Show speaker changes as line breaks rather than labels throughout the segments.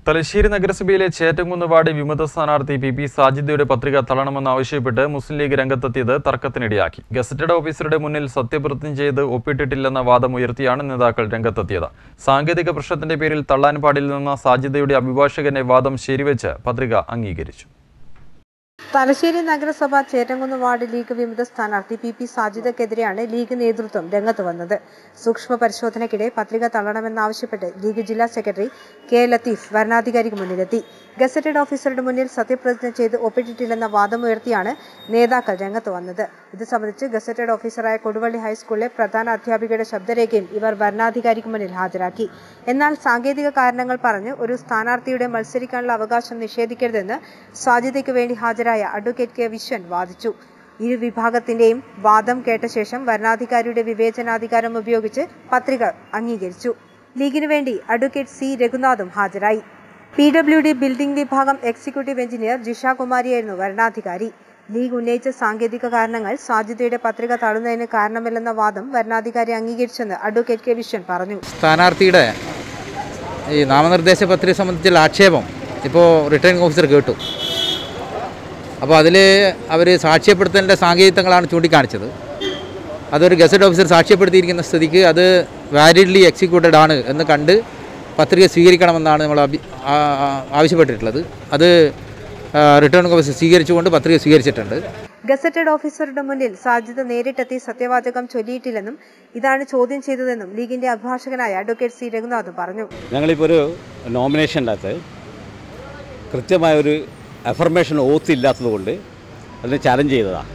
തലശ്ശേരി നഗരസഭയിലെ ചേറ്റംകുന്ന് വാർഡ് വിമത സ്ഥാനാർത്ഥി പി പി സാജിദയുടെ പത്രിക തള്ളണമെന്നാവശ്യപ്പെട്ട് മുസ്ലിം ലീഗ് രംഗത്തെത്തിയത് തർക്കത്തിനിടയാക്കി ഗസറ്റഡ് ഓഫീസറുടെ മുന്നിൽ സത്യപ്രതിജ്ഞ ചെയ്ത് ഒപ്പിട്ടിട്ടില്ലെന്ന വാദം ഉയർത്തിയാണ് നേതാക്കൾ രംഗത്തെത്തിയത് സാങ്കേതിക പ്രശ്നത്തിന്റെ പേരിൽ തള്ളാൻ പാടില്ലെന്ന സാജിദയുടെ അഭിഭാഷകന്റെ വാദം ശരിവെച്ച് പത്രിക അംഗീകരിച്ചു
തലശ്ശേരി നഗരസഭ ചേറ്റംകുന്ന് വാർഡ് ലീഗ് വിമത സ്ഥാനാർത്ഥി പി പി സാജിദക്കെതിരെയാണ് ലീഗ് നേതൃത്വം രംഗത്ത് വന്നത് സൂക്ഷ്മ പരിശോധനയ്ക്കിടെ പത്രിക തള്ളണമെന്നാവശ്യപ്പെട്ട് ലീഗ് ജില്ലാ സെക്രട്ടറി കെ ലത്തീഫ് വരണാധികാരിക്ക് മുന്നിലെത്തി ഗസറ്റഡ് ഓഫീസറുടെ മുന്നിൽ സത്യപ്രതിജ്ഞ ചെയ്ത് ഒപ്പിട്ടിട്ടില്ലെന്ന വാദമുയർത്തിയാണ് നേതാക്കൾ രംഗത്ത് വന്നത് ഇത് സംബന്ധിച്ച് ഗസറ്റഡ് ഓഫീസറായ കൊടുവള്ളി ഹൈസ്കൂളിലെ പ്രധാന അധ്യാപികയുടെ ശബ്ദരേഖയും ഇവർ വരണാധികാരിക്ക് മുന്നിൽ ഹാജരാക്കി എന്നാൽ സാങ്കേതിക കാരണങ്ങൾ പറഞ്ഞ് ഒരു സ്ഥാനാർത്ഥിയുടെ മത്സരിക്കാനുള്ള അവകാശം നിഷേധിക്കരുതെന്ന് സാധ്യതയ്ക്ക് വേണ്ടി ഹാജരായ അഡ്വക്കേറ്റ് കെ വിശ്വൻ വാദിച്ചു ഇരു വിഭാഗത്തിന്റെയും വാദം കേട്ട ശേഷം വരണാധികാരിയുടെ വിവേചനാധികാരം ഉപയോഗിച്ച് പത്രിക അംഗീകരിച്ചു ലീഗിനു വേണ്ടി അഡ്വക്കേറ്റ് സി രഘുനാഥും ഹാജരായി പി ഡബ്ല്യു ഡി ബിൽഡിംഗ് വിഭാഗം എക്സിക്യൂട്ടീവ് എഞ്ചിനീയർ ജിഷ കുമാരിയായിരുന്നു വരണാധികാരി ലീഗ് ഉന്നയിച്ച സാങ്കേതിക കാരണങ്ങൾ സാധ്യതയുടെ പത്രിക തള്ളുന്നതിന് കാരണമല്ലെന്ന വാദം വരണാധികാരി അംഗീകരിച്ചെന്ന് അഡ്വക്കേറ്റ് കെ വിശ്വൻ പറഞ്ഞു
സ്ഥാനാർത്ഥിയുടെ ഈ നാമനിർദ്ദേശ പത്രിക സംബന്ധിച്ചുള്ള ആക്ഷേപം ഇപ്പോൾ റിട്ടേണിംഗ് ഓഫീസർ കേട്ടു അപ്പോൾ അതിൽ അവർ സാക്ഷ്യപ്പെടുത്തേണ്ട സാങ്കേതികങ്ങളാണ് ചൂണ്ടിക്കാണിച്ചത് അതൊരു ഗസറ്റ് ഓഫീസർ സാക്ഷ്യപ്പെടുത്തിയിരിക്കുന്ന സ്ഥിതിക്ക് അത് വാലിഡ്ലി എക്സിക്യൂട്ടഡ് ആണ് എന്ന് കണ്ട് പത്രിക സ്വീകരിക്കണമെന്നാണ് നമ്മൾ അഭി ആ- ആ- ആവശ്യപ്പെട്ടിട്ടുള്ളത് അത് റിട്ടേണിംഗ് ഓഫീസർ സ്വീകരിച്ചുകൊണ്ട് പത്രിക സ്വീകരിച്ചിട്ടുണ്ട്
ഗസറ്റഡ് ഓഫീസറുടെ മുന്നിൽ സാധ്യത നേരിട്ടെത്തി സത്യവാചകം ചൊല്ലിയിട്ടില്ലെന്നും ഇതാണ് ചോദ്യം ചെയ്തതെന്നും ലീഗിന്റെ അഭിഭാഷകനായ അഡ്വക്കേറ്റ് സി രഘുനാഥ് പറഞ്ഞു
ഞങ്ങളിപ്പോൾ ഒരു നോമിനേഷൻ്റെ അകത്ത് കൃത്യമായൊരു അഫർമേഷൻ ഓത്ത് ഇല്ലാത്തത് കൊണ്ട് അതിനെ ചാലഞ്ച് ചെയ്തതാണ്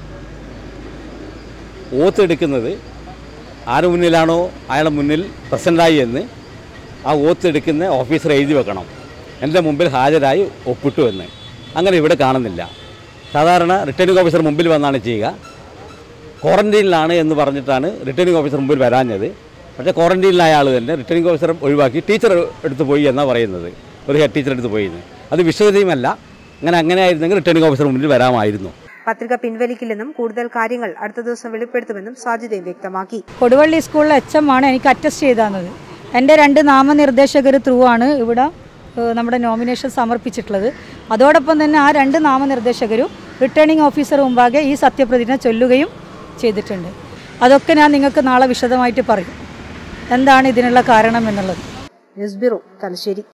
ഓത്ത് എടുക്കുന്നത് ആര് മുന്നിലാണോ അയാളുടെ മുന്നിൽ പ്രസൻ്റായി എന്ന് ആ ഓത്ത് എടുക്കുന്ന ഓഫീസർ എഴുതി വെക്കണം എൻ്റെ മുമ്പിൽ ഹാജരായി ഒപ്പിട്ടു എന്ന് അങ്ങനെ ഇവിടെ കാണുന്നില്ല സാധാരണ റിട്ടേണിംഗ് ഓഫീസർ മുമ്പിൽ വന്നാണ് ചെയ്യുക ക്വാറന്റൈനിലാണ് എന്ന് പറഞ്ഞിട്ടാണ് റിട്ടേണിംഗ് ഓഫീസർ മുമ്പിൽ വരാഞ്ഞത് പക്ഷേ ക്വാറന്റൈനിലായ ആൾ തന്നെ റിട്ടേണിംഗ് ഓഫീസർ ഒഴിവാക്കി ടീച്ചർ എടുത്ത് പോയി എന്നാണ് പറയുന്നത് ഒരു ഹെഡ് ടീച്ചർ എടുത്ത് പോയി എന്ന് അത് വിശ്വസനീയമല്ല അങ്ങനെ അങ്ങനെ ആയിരുന്നെങ്കിൽ റിട്ടേണിംഗ് ഓഫീസർ മുന്നിൽ വരാമായിരുന്നു
പത്രിക പിൻവലിക്കില്ലെന്നും കൂടുതൽ കാര്യങ്ങൾ അടുത്ത ദിവസം വെളിപ്പെടുത്തുമെന്നും സാജിദയും വ്യക്തമാക്കി
കൊടുവള്ളി സ്കൂളിലെ എച്ച് എം ആണ് എനിക്ക് അറ്റസ്റ്റ് ചെയ്ത് തന്നത് എൻ്റെ രണ്ട് നാമനിർദ്ദേശകർ ത്രൂ ആണ് ഇവിടെ ഏഹ്, നമ്മുടെ നോമിനേഷൻ സമർപ്പിച്ചിട്ടുള്ളത് അതോടൊപ്പം തന്നെ ആ രണ്ട് നാമനിർദ്ദേശകരും റിട്ടേണിംഗ് ഓഫീസർ മുമ്പാകെ ഈ സത്യപ്രതിജ്ഞ ചൊല്ലുകയും ചെയ്തിട്ടുണ്ട് അതൊക്കെ ഞാൻ നിങ്ങൾക്ക് നാളെ വിശദമായിട്ട് പറയും എന്താണ് ഇതിനുള്ള കാരണം എന്നുള്ളത്
ന്യൂസ് ബ്യൂറോ തലശ്ശേരി